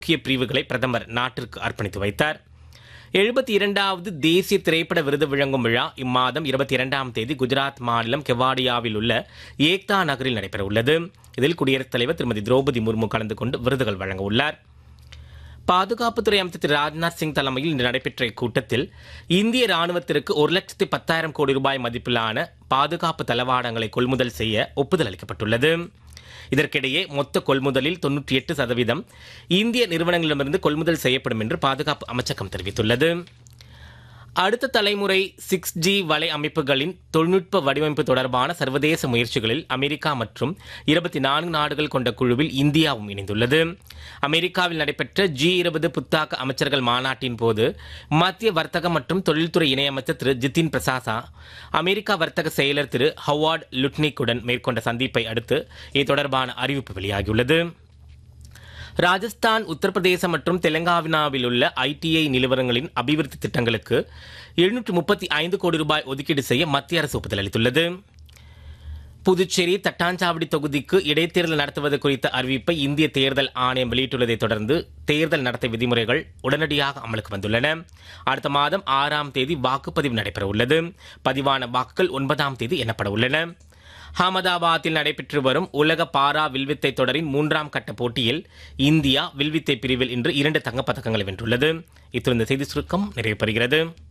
முக்கிய பிரிவுகளை பிரதமர் நாட்டிற்கு அர்ப்பணித்து வைத்தார் எழுபத்தி இரண்டாவது தேசிய திரைப்பட விருது வழங்கும் விழா இம்மாதம் இருபத்தி இரண்டாம் தேதி குஜராத் மாநிலம் கெவாடியாவில் உள்ள ஏக்தா நகரில் நடைபெற உள்ளது இதில் குடியரசுத் தலைவர் திருமதி திரௌபதி முர்மு கலந்து கொண்டு விருதுகள் வழங்க உள்ளார் பாதுகாப்புத்துறை அமைச்சர் திரு ராஜ்நாத் சிங் தலைமையில் இன்று நடைபெற்ற இக்கூட்டத்தில் இந்திய ராணுவத்திற்கு ஒரு லட்சத்தி பத்தாயிரம் கோடி ரூபாய் மதிப்பிலான பாதுகாப்பு தளவாடங்களை கொள்முதல் செய்ய ஒப்புதல் அளிக்கப்பட்டுள்ளது இதற்கிடையே மொத்த கொள்முதலில் தொன்னூற்றி எட்டு சதவீதம் இந்திய நிறுவனங்களிடமிருந்து கொள்முதல் செய்யப்படும் என்று பாதுகாப்பு அமைச்சகம் தெரிவித்துள்ளது அடுத்த தலைமுறை சிக்ஸ் ஜி வலை அமைப்புகளின் தொழில்நுட்ப வடிவமைப்பு தொடர்பான சர்வதேச முயற்சிகளில் அமெரிக்கா மற்றும் இருபத்தி நான்கு நாடுகள் கொண்ட குழுவில் இந்தியாவும் இணைந்துள்ளது அமெரிக்காவில் நடைபெற்ற ஜி இருபது புத்தாக்க அமைச்சர்கள் மாநாட்டின் போது மத்திய வர்த்தக மற்றும் தொழில்துறை இணையமைச்சர் திரு ஜிதின் பிரசாசா அமெரிக்கா வர்த்தக செயலர் திரு ஹவார்ட் லுட்னிக்குடன் மேற்கொண்ட சந்திப்பை அடுத்து இது தொடர்பான அறிவிப்பு வெளியாகியுள்ளது ராஜஸ்தான் உத்தரப்பிரதேசம் மற்றும் தெலங்கானாவில் உள்ள ஐடிஐ நிறுவனங்களின் அபிவிருத்தி திட்டங்களுக்கு எழுநூற்று முப்பத்தி ஐந்து கோடி ரூபாய் ஒதுக்கீடு செய்ய மத்திய அரசு ஒப்புதல் அளித்துள்ளது புதுச்சேரி தட்டாஞ்சாவடி தொகுதிக்கு இடைத்தேர்தல் நடத்துவது குறித்த அறிவிப்பை இந்திய தேர்தல் ஆணையம் வெளியிட்டுள்ளதை தொடர்ந்து தேர்தல் நடத்தை விதிமுறைகள் உடனடியாக அமலுக்கு வந்துள்ளன அடுத்த மாதம் ஆறாம் தேதி வாக்குப்பதிவு நடைபெற உள்ளது பதிவான வாக்குகள் ஒன்பதாம் தேதி எண்ணப்பட உள்ளன அகமதாபாத்தில் நடைபெற்று வரும் உலக பாரா வில்வித்தை தொடரின் மூன்றாம் கட்ட போட்டியில் இந்தியா வில்வித்தை பிரிவில் இன்று இரண்டு தங்கப்பதக்கங்களை வென்றுள்ளது இத்துடன் இந்த செய்தி சுருக்கம் நிறைவு பெறுகிறது